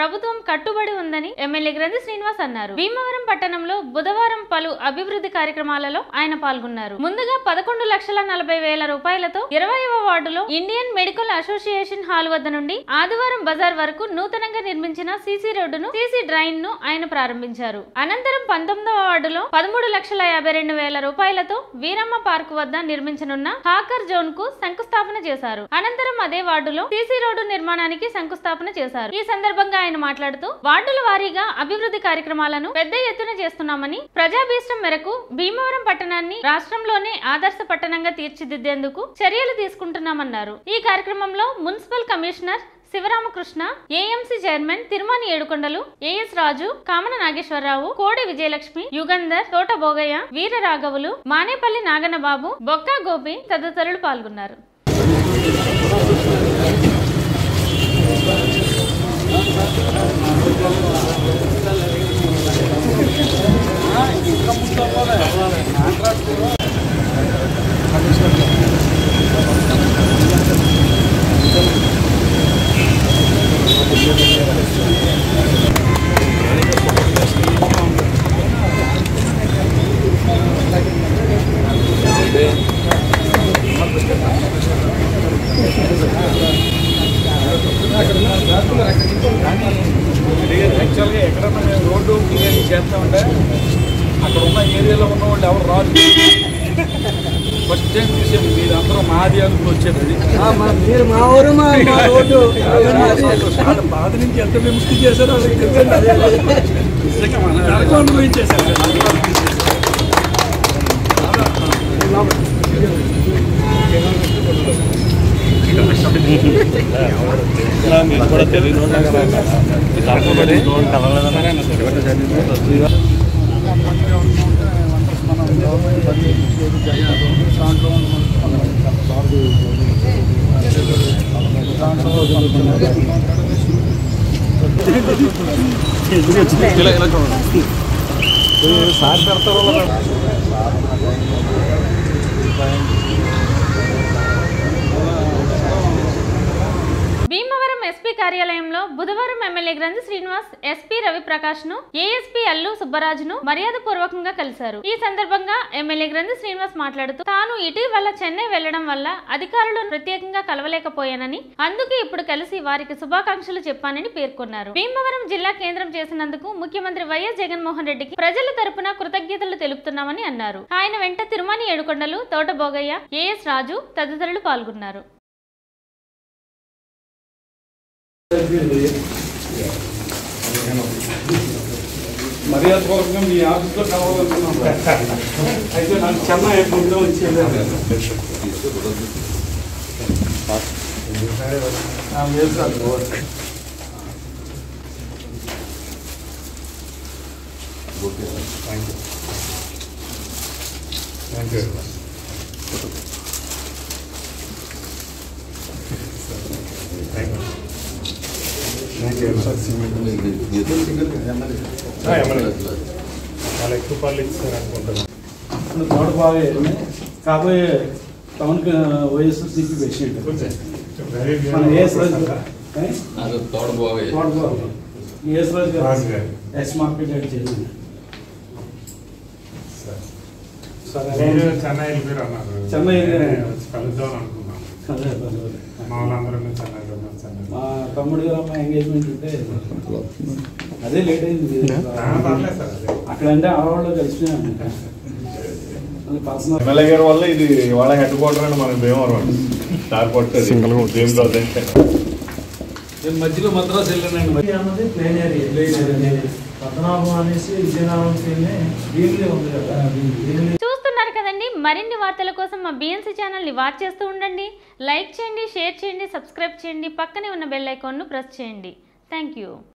ప్రభుత్వం కట్టుబడి ఉందని ఎమ్మెల్యే గ్రంథి శ్రీనివాస్ అన్నారు భీమవరం పట్టణంలో బుధవారం పలు అభివృద్ధి కార్యక్రమాలలో ఆయన పాల్గొన్నారు ముందుగా పదకొండు లక్షల నలభై వేల రూపాయలతో ఇరవైవ వార్డులో ఇండియన్ మెడికల్ అసోసియేషన్ హాల్ వద్ద నుండి ఆదివారం బజార్ వరకు నూతనంగా నిర్మించిన సీసీ రోడ్డును సీసీ డ్రైన్ ను ఆయన ప్రారంభించారు అనంతరం పంతొమ్మిదవ వార్డులో పదమూడు లక్షల యాభై రెండు వేల రూపాయలతో వీరమ్మ పార్క్ వద్ద నిర్మించనున్న హాకర్ జోన్ కు శంకుస్థాపన చేశారు అనంతరం అదే వార్డులో సీసీ రోడ్డు నిర్మాణానికి శంకుస్థాపన చేశారు ఈ సందర్భంగా ఆయన మాట్లాడుతూ వార్డుల వారీగా అభివృద్ధి కార్యక్రమాలను పెద్ద ఎత్తున చేస్తున్నామని ప్రజాభీష్టం మేరకు భీమవరం పట్టణాన్ని రాష్ట్రంలోనే ఆదర్శ పట్టణంగా తీర్చిదిద్దేందుకు చర్యలు తీసుకుంటున్నామన్నారు ఈ కార్యక్రమంలో municipal commissioner Sivaramakrishna AMC chairman Tirumani Yedukondalu AS Raju Kamana Nageswararao కోడి విజయలక్ష్మి యుగంధర్ తోట భోగయ్య వీర రాఘవులు మానేపల్లి నాగన్నబాబు బొక్కా గోపి తదితరులు పాల్గొన్నారు యాక్చువల్గా ఎక్కడన్నా మేము రోడ్డు క్లియర్ చేస్తామంటే అక్కడ ఉన్న ఏరియాలో ఉన్న వాళ్ళు ఎవరు రాదు ఫస్ట్ టైం చూసాను మీరు అందరూ మాది అనుకుని వచ్చారు అది మీరు మా ఊరు మా మా రోడ్డు చాలా బాధ నుంచి ఎంత విముక్తి చేశారో అది నిజంగా మన నరకం అనుభవించేశారు సార్ పెడతారు భీమవరం ఎస్పీ కార్యాలయంలో బుధవారం ఎమ్మెల్యే గ్రంథి శ్రీనివాస్ ఎస్పీ రవిప్రకాష్ ను ఏఎస్పీ అల్లు సుబ్బరాజును మర్యాద పూర్వకంగా కలిశారు ఈ సందర్భంగా ఎమ్మెల్యే గ్రంథి శ్రీనివాస్ మాట్లాడుతూ తాను ఇటీవల చెన్నై వెళ్లడం వల్ల అధికారులను ప్రత్యేకంగా కలవలేకపోయానని అందుకే ఇప్పుడు కలిసి వారికి శుభాకాంక్షలు చెప్పానని పేర్కొన్నారు భీమవరం జిల్లా కేంద్రం చేసినందుకు ముఖ్యమంత్రి వైఎస్ జగన్మోహన్ రెడ్డికి ప్రజల తరపున కృతజ్ఞతలు తెలుపుతున్నామని అన్నారు ఆయన వెంట తిరుమని ఏడుకొండలు తోట భోగయ్య ఏఎస్ రాజు తదితరులు పాల్గొన్నారు మర్యాదపూర్వకంగా మీ ఆఫీస్లో కలవాలనుకున్నాం అయితే నాకు చెన్నై ముందు వచ్చేది ఆ, లేదు సార్. చాలా ఎక్కువ పనులు ఇచ్చారు అనుకుంటున్నాను తోట బాగా కాబోయే టౌన్ వైఎస్ఆర్సీపీ పేషెంట్ మన ఏఎస్ రాజు గారు ఏ? తోట బాగా ఏఎస్ రాజు రాజు గారు గారు. ఎస్ మార్కెట్ యాడ్ చేసింది మీరు చెన్నై వెళ్ళిపోయారు అన్నారు చెన్నై వెళ్ళారు. నేను వచ్చి కలుద్దాం అనుకున్నాను అదే, అదే, అదే. మా వాళ్ళందరూ మేము చెన్నైలో ఉన్నాం చెన్నై మా తమ్ముడు గారు అమ్మాయి ఎంగేజ్మెంట్ ఉంటే అదే లేట్ అయింది పర్లేదు సార్ అదే అక్కడ అంటే ఆడవాళ్ళు కలిసిపోయాను పర్సనల్ ఎమ్మెల్యే గారి వల్ల ఇది వాళ్ళ హెడ్ క్వార్టర్ అండి మనకి భీమవరం స్టార్ కొట్టేది భీమ్ రాజు అంటే నేను మధ్యలో మద్రాసు వెళ్ళానండి మరి అన్నది ప్లేన్ ఏరియా పద్మనాభం అనేసి విజయనగరంకి వెళ్ళి భీమిలి ఉంది కదా భీమిలి చూస్తున్నారు కదండి మరిన్ని వార్తల కోసం మా బిఎన్సీ ఛానల్ని వాచ్ చేస్తూ ఉండండి లైక్ చేయండి షేర్ చేయండి సబ్స్క్రైబ్ చేయండి పక్కనే ఉన్న బెల్ ఐకాన్ను ప్రెస్ చేయండి థ్యాంక్ యూ